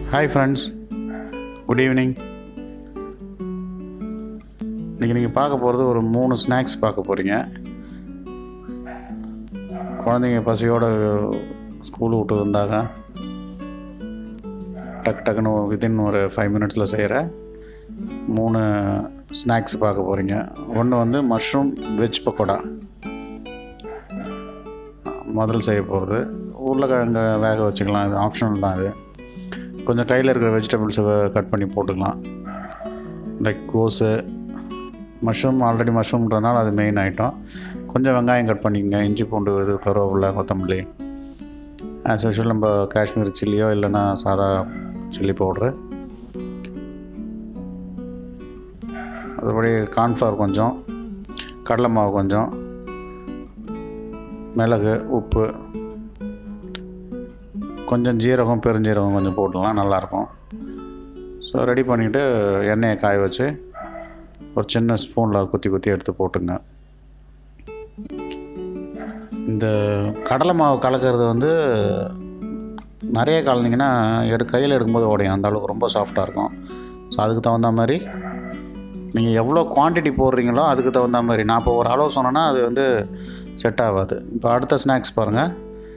hi friends good evening இன்றைக்கி நீங்கள் பார்க்க போகிறது ஒரு மூணு ஸ்நாக்ஸ் பார்க்க போகிறீங்க குழந்தைங்க பசியோட ஸ்கூல் விட்டு வந்தாங்க டக் டக்குன்னு வித்தின் ஒரு ஃபைவ் மினிட்ஸில் செய்கிற மூணு ஸ்நாக்ஸ் பார்க்க போகிறீங்க ஒன்று வந்து மஷ்ரூம் வெஜ் பக்கோடா முதல் செய்ய போகிறது உருளைக்கிழங்க வேக வச்சுக்கலாம் இது ஆப்ஷனல் தான் இது கொஞ்சம் கையில் இருக்கிற வெஜிடபிள்ஸை கட் பண்ணி போட்டுக்கலாம் லைக் கோஸு மஷ்ரூம் ஆல்ரெடி மஷ்ரூம்ன்றதுனால அது மெயின் ஐட்டம் கொஞ்சம் வெங்காயம் கட் பண்ணிக்கங்க இஞ்சி பூண்டு இது கருவேப்பிலை கொத்தமல்லி ஆஸ் யூஷுவல் நம்ம காஷ்மீர் சில்லியோ இல்லைன்னா சாதா சில்லி பவுட்ரு அதுபடி கார்ன்ஃப்ளவர் கொஞ்சம் கடலை மாவு கொஞ்சம் மிளகு உப்பு கொஞ்சம் ஜீரகம் பெருஞ்சீரகம் கொஞ்சம் போட்டுடலாம் நல்லாயிருக்கும் ஸோ ரெடி பண்ணிவிட்டு எண்ணெயை காய வச்சு ஒரு சின்ன ஸ்பூனில் குத்தி குத்தி எடுத்து போட்டுங்க இந்த கடலை மாவு கலக்கிறது வந்து நிறைய கலந்தீங்கன்னா எடு கையில் எடுக்கும்போது உடையும் அந்த அளவுக்கு ரொம்ப சாஃப்டாக இருக்கும் ஸோ அதுக்கு தகுந்த மாதிரி நீங்கள் எவ்வளோ குவான்டிட்டி போடுறீங்களோ அதுக்கு தகுந்த மாதிரி நான் இப்போ ஒரு அளவு சொன்னேன்னா அது வந்து செட் ஆகாது இப்போ அடுத்த ஸ்நாக்ஸ் பாருங்கள்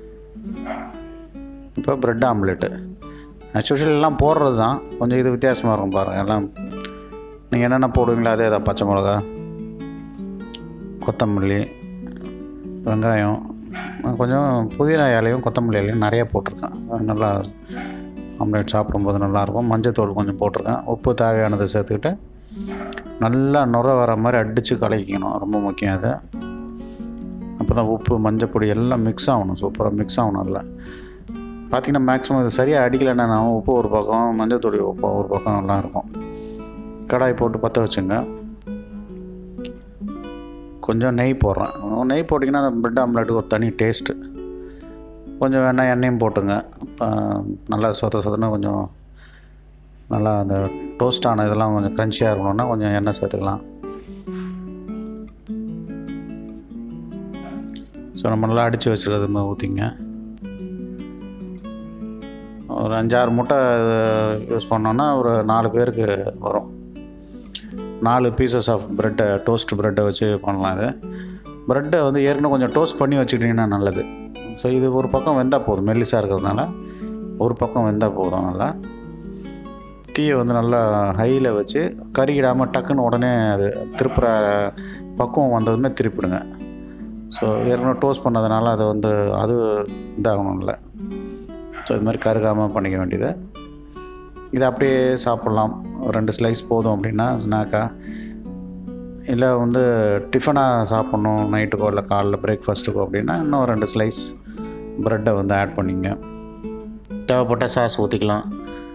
இப்போ ப்ரெட் ஆம்லெட்டு ஆக்சுவலி எல்லாம் போடுறது தான் கொஞ்சம் இது வித்தியாசமாக இருக்கும் பாருங்கள் எல்லாம் நீங்கள் என்னென்ன போடுவீங்களோ அதே தான் பச்சை மிளகா கொத்தமல்லி வெங்காயம் கொஞ்சம் புதினா இலையும் கொத்தமல்லி இலையும் நிறைய போட்டிருக்கேன் அது நல்லா ஆம்லேட் சாப்பிடும்போது நல்லாயிருக்கும் மஞ்சத்தூள் கொஞ்சம் போட்டிருக்கேன் உப்பு தேவையானதை சேர்த்துக்கிட்டு நல்லா நுர வர மாதிரி அடித்து கலக்கிக்கணும் ரொம்ப முக்கியம் அது அப்போ தான் உப்பு மஞ்சப்பொடி எல்லாம் மிக்ஸ் ஆகணும் சூப்பராக மிக்ஸ் ஆகணும் அதில் பார்த்திங்கன்னா மேக்ஸிமம் இது சரியாக அடிக்கலைன்னா உப்பு ஒரு பக்கம் மஞ்சத்தூள் உப்பு ஒரு பக்கம் நல்லா இருக்கும் கடாய் போட்டு பற்ற வச்சுங்க கொஞ்சம் நெய் போடுறேன் நெய் போட்டிங்கன்னா அந்த பிரெட் ஆம்லெட்டுக்கு ஒரு தனி டேஸ்ட்டு கொஞ்சம் வேணால் எண்ணெயும் போட்டுங்க இப்போ நல்லா சொத சொதன்னு கொஞ்சம் நல்லா அந்த டோஸ்டான இதெல்லாம் கொஞ்சம் க்ரன்ச்சியாக இருக்கணும்னா கொஞ்சம் எண்ணெய் சேர்த்துக்கலாம் ஸோ நம்ம நல்லா அடித்து வச்சுருக்கிறது ஊற்றிங்க ஒரு அஞ்சாறு முட்டை யூஸ் பண்ணோன்னா ஒரு நாலு பேருக்கு வரும் நாலு பீசஸ் ஆஃப் ப்ரெட்டை டோஸ்ட் ப்ரெட்டை வச்சு பண்ணலாம் இது ப்ரெட்டை வந்து ஏற்கனவே கொஞ்சம் டோஸ்ட் பண்ணி வச்சுக்கிட்டிங்கன்னா நல்லது ஸோ இது ஒரு பக்கம் வெந்தால் போதும் மெல்லிசாக இருக்கிறதுனால ஒரு பக்கம் வெந்தால் போதும் நல்லா தீயை வந்து நல்லா ஹையில் வச்சு கறிக்கிடாமல் டக்குன்னு உடனே அது திருப்புற பக்குவம் வந்ததுமே திருப்பிடுங்க ஸோ ஏற்கனவே டோஸ்ட் பண்ணதுனால அது வந்து அது இதாகணும்ல ஸோ இது மாதிரி கருகாமல் பண்ணிக்க வேண்டியது இதை அப்படியே சாப்பிட்லாம் ரெண்டு ஸ்லைஸ் போதும் அப்படின்னா ஸ்நாக்காக இல்லை வந்து டிஃபனாக சாப்பிட்ணும் நைட்டுக்கோ இல்லை காலைல பிரேக்ஃபாஸ்ட்டுக்கோ அப்படின்னா இன்னும் ரெண்டு ஸ்லைஸ் ப்ரெட்டை வந்து ஆட் பண்ணிங்க தேவைப்பட்ட சாஸ் ஊற்றிக்கலாம்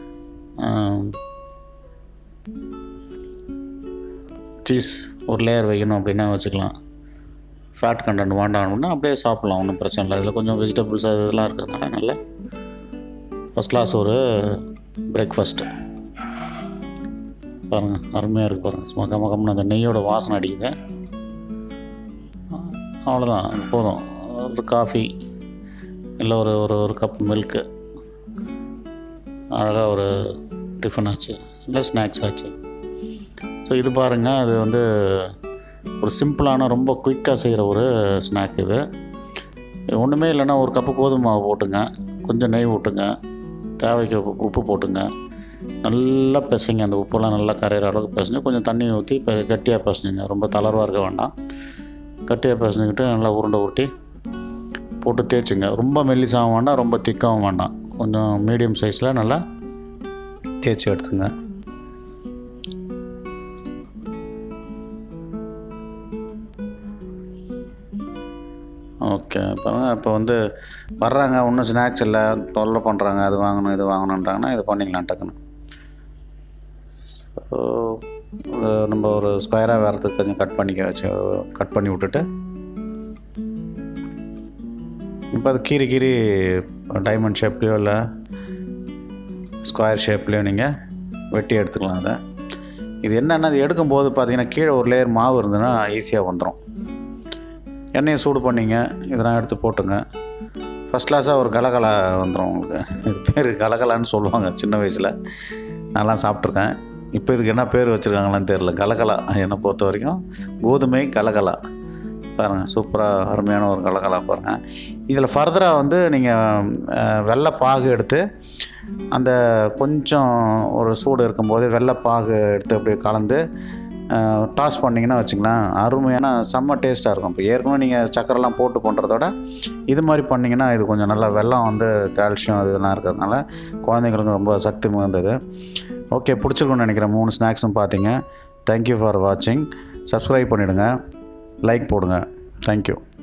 சீஸ் ஒரு லேயர் வைக்கணும் அப்படின்னா வச்சுக்கலாம் ஃபேட் கண்டென்ட் வேண்டாம்னா அப்படியே சாப்பிட்லாம் ஒன்றும் பிரச்சனை இல்லை இதில் கொஞ்சம் வெஜிடபிள்ஸ் அது இதெல்லாம் இருக்கிறதுனால நல்ல ஃபஸ்ட் கிளாஸ் ஒரு பிரேக்ஃபாஸ்ட்டு பாருங்கள் அருமையாக இருக்குது பாருங்கள் சும்மா கம கம்னு அந்த நெய்யோட வாசனை அடிக்குது அவ்வளோதான் போதும் ஒரு காஃபி இல்லை ஒரு ஒரு ஒரு கப் மில்க்கு அழகாக ஒரு டிஃபன் ஆச்சு இல்லை ஸ்நாக்ஸ் ஆச்சு ஸோ இது பாருங்கள் அது வந்து ஒரு சிம்பிளான ரொம்ப குயிக்காக செய்கிற ஒரு ஸ்நாக் இது ஒன்றுமே இல்லைன்னா ஒரு கப்பு கோதுமை மாவு போட்டுங்க கொஞ்சம் நெய் விட்டுங்க தேவைக்கு உப்பு போட்டுங்க நல்லா பிசைங்க அந்த உப்பெல்லாம் நல்லா கரையிற அளவுக்கு பிசைஞ்சு கொஞ்சம் தண்ணி ஊற்றி இப்போ கட்டியாக பிசைஞ்சுங்க ரொம்ப தளர்வாக இருக்க வேண்டாம் கட்டியாக பிசைஞ்சுக்கிட்டு நல்லா உருண்டை உருட்டி போட்டு தேய்ச்சிங்க ரொம்ப மெல்லிசாகவும் வேண்டாம் ரொம்ப திக்காகவும் வேண்டாம் கொஞ்சம் மீடியம் சைஸில் நல்லா தேய்ச்சி எடுத்துங்க ஓகே இப்போ இப்போ வந்து வர்றாங்க ஒன்றும் ஸ்நாக்ஸ் இல்லை தொல்லை பண்ணுறாங்க அது வாங்கணும் இது வாங்கணுன்றாங்கன்னா இது பண்ணிக்கலாம் டக்குன்னு ஸோ நம்ம ஒரு ஸ்கொயராக வரதுக்கு கொஞ்சம் கட் பண்ணிக்க வச்சு கட் பண்ணி விட்டுட்டு இப்போ அது கீறி கீறி டைமண்ட் ஷேப்லேயோ இல்லை ஸ்கொயர் ஷேப்லேயோ நீங்கள் வெட்டி எடுத்துக்கலாம் அதை இது என்னென்னா அது எடுக்கும்போது பார்த்தீங்கன்னா கீழே ஒரு லேயர் மாவு இருந்ததுன்னா ஈஸியாக வந்துடும் எண்ணெயை சூடு பண்ணிங்க இதெல்லாம் எடுத்து போட்டுங்க ஃபஸ்ட் கிளாஸாக ஒரு கலகலா வந்துடும் உங்களுக்கு இது பேர் கலகலான்னு சொல்லுவாங்க சின்ன வயசில் நான்லாம் சாப்பிட்ருக்கேன் இப்போ இதுக்கு என்ன பேர் வச்சுருக்காங்களான்னு தெரில கலகலா என்னை பொறுத்த வரைக்கும் கோதுமை கலகலா பாருங்கள் சூப்பராக அருமையான ஒரு கலகலா பாருங்கள் இதில் ஃபர்தராக வந்து நீங்கள் வெள்ளை பாகு எடுத்து அந்த கொஞ்சம் ஒரு சூடு இருக்கும்போது வெள்ளை பாகு எடுத்து அப்படியே கலந்து டாஸ் பண்ணிங்கன்னா வச்சுங்களேன் அருமையான செம்ம டேஸ்ட்டாக இருக்கும் இப்போ ஏற்கனவே நீங்கள் சக்கரைலாம் போட்டு பண்ணுறதோட இது மாதிரி பண்ணிங்கன்னா இது கொஞ்சம் நல்லா வெள்ளம் வந்து கால்சியம் அது இதெல்லாம் இருக்கிறதுனால குழந்தைங்களுக்கு ரொம்ப சக்தி மிகுந்தது ஓகே பிடிச்சிருக்குன்னு நினைக்கிறேன் மூணு ஸ்நாக்ஸும் பார்த்தீங்க தேங்க்யூ ஃபார் வாட்சிங் சப்ஸ்கிரைப் பண்ணிவிடுங்க லைக் போடுங்க தேங்க்யூ